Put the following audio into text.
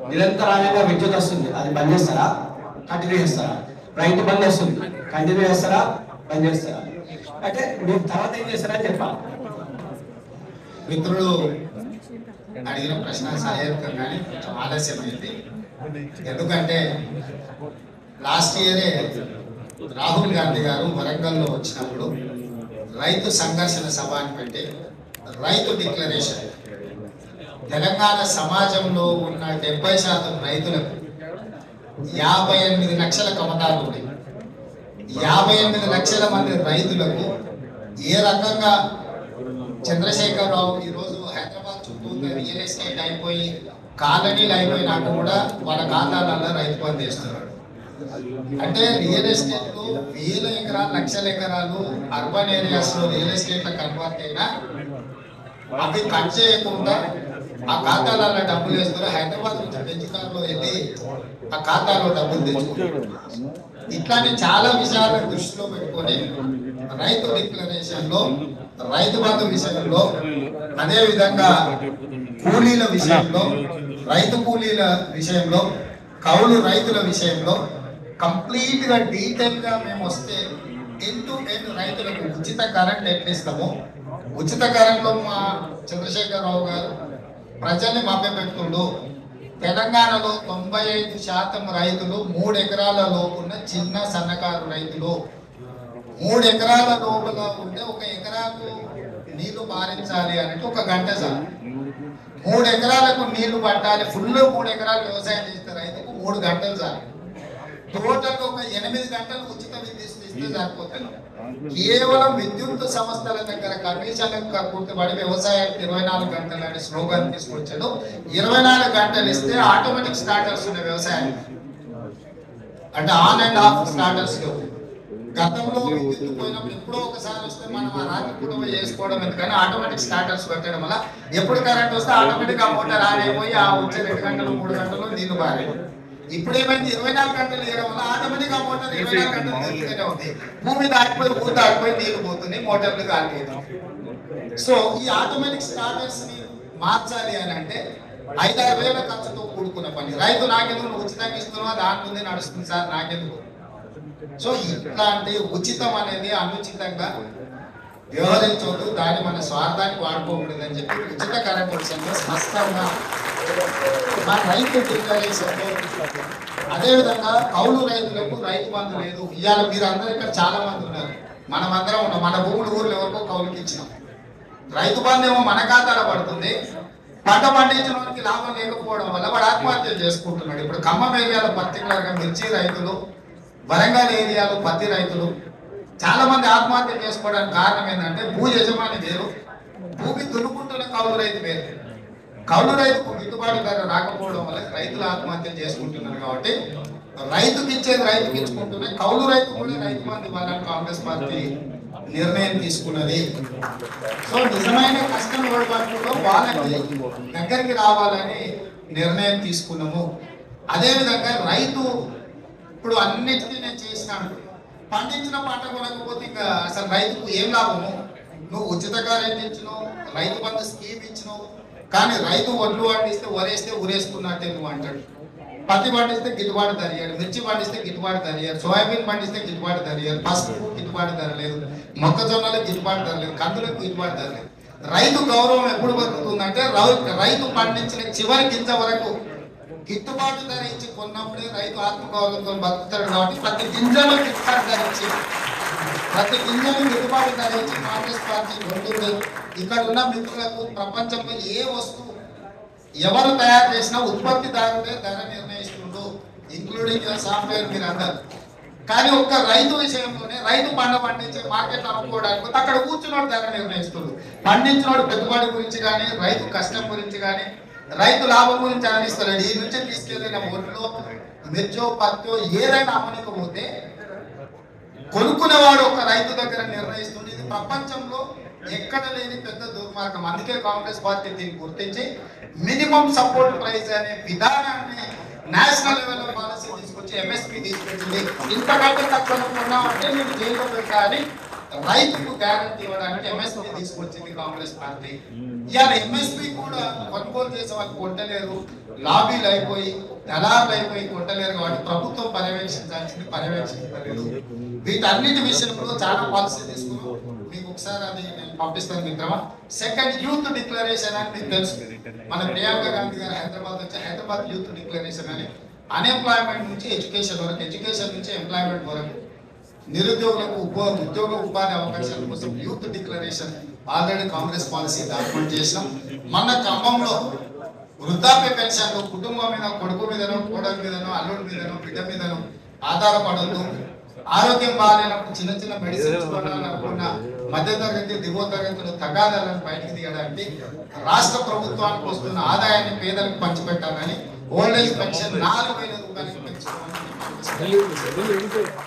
నిరంతరాయంగా విద్యుత్ వస్తుంది అది బంద్ చేస్తారా కంటిన్యూ చేస్తారా రైతు బంద్ వస్తుంది కంటిన్యూ చేస్తారా బంద్ చేస్తారా అంటే మీరు తర్వాత ఏం చేస్తారని చెప్పాలి మిత్రుడు అడిగిన ప్రశ్న సహేతుకంగానే కొంచెం ఆలస్యమైంది ఎందుకంటే లాస్ట్ ఇయరే రాహుల్ గాంధీ గారు వరంగల్లో వచ్చినప్పుడు రైతు సంఘర్షణ సభ అని పెట్టి రైతు డిక్లరేషన్ తెలంగాణ సమాజంలో ఉన్న డెబ్బై శాతం రైతులకు యాభై ఎనిమిది లక్షల కమతాలు ఉన్నాయి యాభై ఎనిమిది లక్షల మంది రైతులకు ఏ రకంగా చంద్రశేఖరరావు ఈరోజు హైదరాబాద్ చుట్టూ రియల్ ఎస్టేట్ అయిపోయి కాలనీలు అయిపోయినాక కూడా వాళ్ళ ఖాతాలలో రైతు బంధు చేస్తున్నాడు అంటే రియల్ ఎస్టేట్ లో వేల ఎకరాలు లక్షల ఎకరాలు అర్బన్ ఏరియాస్ లో రియల్ ఎస్టేట్ లో కన్వర్ట్ అయినా అవి కట్ చేయకుండా ఆ ఖాతాలలో డబ్బులు వేస్తారు హైదరాబాద్ నుంచి బెంచ్ కార్లో వెళ్ళి ఆ ఖాతాలో డబ్బులు తెచ్చుకుంటారు ఇట్లాంటి చాలా విషయాలను దృష్టిలో పెట్టుకొని రైతు డిక్లరేషన్ లో రైతు బంధు విషయంలో అదే విధంగా కూలీల విషయంలో రైతు కూలీల విషయంలో కౌలు రైతుల విషయంలో కంప్లీట్ గా డీటెయిల్ గా మేము వస్తే ఎండ్ టు ఎండ్ రైతులకు ఉచిత కరెంట్ ఎట్లా ఇస్తామో ఉచిత కరెంట్లో మా చంద్రశేఖరరావు గారు ప్రజల్ని మభ్యపెడుతుండు తెలంగాణలో తొంభై ఐదు శాతం రైతులు మూడు ఎకరాల లోపున్న చిన్న సన్నకారు రైతులు మూడు ఎకరాల లోపల ఉంటే ఒక ఎకరాకు నీళ్లు పారించాలి అంటే ఒక గంట చాలు మూడు ఎకరాలకు నీళ్లు పట్టాలి ఫుల్ మూడు ఎకరాలు వ్యవసాయం చేస్తే రైతుకు మూడు గంటలు చాలు టోటల్ ఒక ఎనిమిది గంటలు ఉచిత విద్యుత్ ఇస్తే సరిపోతుంది కేవలం విద్యుత్ సంస్థల దగ్గర కమిషన్ గుర్తుపడి వ్యవసాయానికి ఇరవై నాలుగు గంటలు అనే స్లోగన్ తీసుకొచ్చాడు ఇరవై నాలుగు గంటలు ఇస్తే ఆటోమేటిక్ స్టార్టర్స్ ఉన్నాయి వ్యవసాయానికి అంటే ఆన్ అండ్ ఆఫ్ స్టార్టర్స్ లేవు గతంలో విద్యుత్ పోయినప్పుడు ఎప్పుడో ఒకసారి వస్తే మనం ఆ రాత్రి పూట పోయి చేసుకోవడం ఎందుకని ఆటోమేటిక్ స్టార్టర్స్ పెట్టడం వల్ల ఎప్పుడు కరెంట్ వస్తే ఆటోమేటిక్ ఆ మోటార్ ఆన్ అయిపోయి ఆ వచ్చే రెండు గంటలు మూడు గంటలు నీళ్లు పారే ఇప్పుడు ఏమైంది ఇరవై నాలుగు గంటలు వేయడం వల్ల ఆటోమేటిక్ ఆ మోటార్ ఇరవై నాలుగు గంటలు తిరుగుతూనే ఉంది భూమి దాటిపోయి భూమి దాటిపోయి నీళ్లు పోతున్నాయి మోటార్లు కాలిపోతున్నాయి సో ఈ ఆటోమేటిక్ స్టార్టర్స్ ని మార్చాలి అని అంటే ఐదారు వేల ఖర్చుతో కూడుకున్న పని రైతు నాకెందుకు నువ్వు ఉచితంగా ఇస్తున్నావా దాని ముందే నడుస్తుంది సార్ నాకెందుకు సో ఇట్లాంటి ఉచితం అనేది అనుచితంగా వ్యవహరించవద్దు దాన్ని మన స్వార్థానికి వాడుకోకూడదు అని చెప్పి ఉచిత కరెంట్ విషయంలో స్పష్టంగా మా రైతు డిక్లరేషన్లో అదేవిధంగా కౌలు రైతులకు రైతు బంధు లేదు ఇవాళ మీరు అందరూ ఇక్కడ చాలా మంది ఉన్నారు మనం అందరం ఉన్నాం మన భూములు ఊర్లు ఎవరికో కౌలుకి ఇచ్చినాం రైతు బంధు ఏమో మన ఖాతాలో పడుతుంది పంట పండించిన వారికి లాభం లేకపోవడం వల్ల వాడు ఆత్మహత్యలు చేసుకుంటున్నాడు ఇప్పుడు ఖమ్మం ఏరియాలో పర్టికులర్ గా మిర్చి రైతులు వరంగల్ ఏరియాలో పత్తి రైతులు చాలా మంది ఆత్మహత్య చేసుకోవడానికి కారణం ఏంటంటే భూ యజమాని వేరు భూమి దున్నుకుంటున్న కౌలు రైతు వేరు కౌలు రైతుకు గిట్టుబాటు ధర రాకపోవడం వల్ల రైతులు ఆత్మహత్య చేసుకుంటున్నారు కాబట్టి రైతుకి ఇచ్చేది రైతుకి ఇచ్చుకుంటున్నాయి కౌలు రైతు కూడా రైతు మంది ఇవ్వాలని కాంగ్రెస్ పార్టీ నిర్ణయం తీసుకున్నది సో నిజమైన కష్టం పడుతుందో వాళ్ళకి దగ్గరికి రావాలని నిర్ణయం తీసుకున్నాము అదే విధంగా రైతు ఇప్పుడు అన్నిటికీ నేను చేసినాను పండించిన పంట కొనకపోతే ఇంకా అసలు రైతుకు ఏం లాభము నువ్వు ఉచిత కరెంట్ ఇచ్చినావు రైతు బంధు స్కీమ్ ఇచ్చినావు కానీ రైతు ఒడ్లు పండిస్తే వరేస్తే ఉరేసుకున్నట్టే నువ్వు అంటాడు పత్తి పండిస్తే గిట్టుబాటు ధర ఇయ్యాడు మిర్చి పండిస్తే గిట్టుబాటు ధర ఇయ్యాడు సోయాబీన్ పండిస్తే గిట్టుబాటు ధర ఇయ్యాడు పసుపు గిట్టుబాటు ధర లేదు మొక్కజొన్నలకు గిట్టుబాటు ధర లేదు కందులకు గిట్టుబాటు ధర లేదు రైతు గౌరవం ఎప్పుడు బతుకుతుందంటే రై- రైతు పండించిన చివరి గింజ వరకు గిట్టుబాటు ధర ఇచ్చి కొన్నప్పుడే రైతు ఆత్మగౌరవంతో బతుకుతాడు కాబట్టి ప్రతి గింజలో గిట్టుబాటు ధర ఇచ్చి ప్రతి గింజను గిట్టుబాటు ధర ఇచ్చి కాంగ్రెస్ పార్టీ ఉంటుంది ఇక్కడ ఉన్న మిత్రులకు ప్రపంచంలో ఏ వస్తువు ఎవరు తయారు చేసినా ఉత్పత్తిదారుడే ధర నిర్ణయిస్తుండు ఇంక్లూడింగ్ సాఫ్ట్వేర్ మీరు అందరు కానీ ఒక్క రైతు విషయంలోనే రైతు పంట పండించి మార్కెట్ అమ్ముకోవడానికి పోతే అక్కడ కూర్చున్నోడు ధర నిర్ణయిస్తుంది పండించినోడు పెట్టుబడి గురించి కానీ రైతు కష్టం గురించి కానీ రైతు లాభం గురించి ఆలోచిస్తాడు ఈ నుంచి తీసుకెళ్ళిన ఒడ్లో మిర్చో పత్తో ఏదైనా అమ్మనికపోతే కొనుక్కునేవాడు ఒక రైతు దగ్గర నిర్ణయిస్తుంది ఇది ప్రపంచంలో ఎక్కడ లేని పెద్ద దుర్మార్గం అందుకే కాంగ్రెస్ పార్టీ దీన్ని గుర్తించి మినిమం సపోర్ట్ ప్రైస్ అనే విధానాన్ని నేషనల్ లెవెల్లో పాలసీ తీసుకొచ్చి ఎంఎస్పీ తీసుకొచ్చింది ఇంతకంటే తక్కువ కొన్నామంటే నేను జైల్లో పెట్టాలి రైతుకు గ్యారంటీ ఇవ్వడానికి ఎంఎస్పీ తీసుకొచ్చింది కాంగ్రెస్ పార్టీ ఇవాళ ఎంఎస్పీ కూడా కొనుగోలు చేసే వాళ్ళు కొట్టలేరు లాబీలు అయిపోయి దళారులు అయిపోయి కొట్టలేరు కాబట్టి ప్రభుత్వం పర్యవేక్షించాల్సింది పర్యవేక్షించలేదు వీటన్నిటి విషయంలో చాలా పాలసీ తీసుకున్నాం మీకు ఒకసారి అది నేను పంపిస్తాను మిత్రమా సెకండ్ యూత్ డిక్లరేషన్ అని మీకు తెలుసు మన ప్రియాంక గాంధీ గారు హైదరాబాద్ వచ్చి హైదరాబాద్ యూత్ డిక్లరేషన్ అని అన్ఎంప్లాయ్మెంట్ నుంచి ఎడ్యుకేషన్ వరకు ఎడ్యుకేషన్ నుంచి ఎంప్లాయ్మెంట్ వరకు నిరుద్యోగులకు ఉప ఉద్యోగ ఉపాధి అవకాశాల కోసం youth declaration already Congress policy document చేసినాం మన ఖమ్మంలో వృద్ధాప్య పెన్షన్లు కుటుంబం మీద కొడుకు మీదనో కోడలి మీదనో అల్లుడి మీదనో బిడ్డ మీదనో ఆధారపడద్దు ఆరోగ్యం బాగాలేనప్పుడు చిన్న చిన్న మెడిసిన్స్ కొనాలనుకున్న మధ్యతరగతి దిగువ తరగతులు తగాదాలను బయటకు తీయడానికి రాష్ట్ర ప్రభుత్వానికి వస్తున్న ఆదాయాన్ని పేదలకు పంచిపెట్టాలని ఓల్డ్ ఏజ్ పెన్షన్ నాలుగు వేల రూపాయలకు పెంచుకోవాలని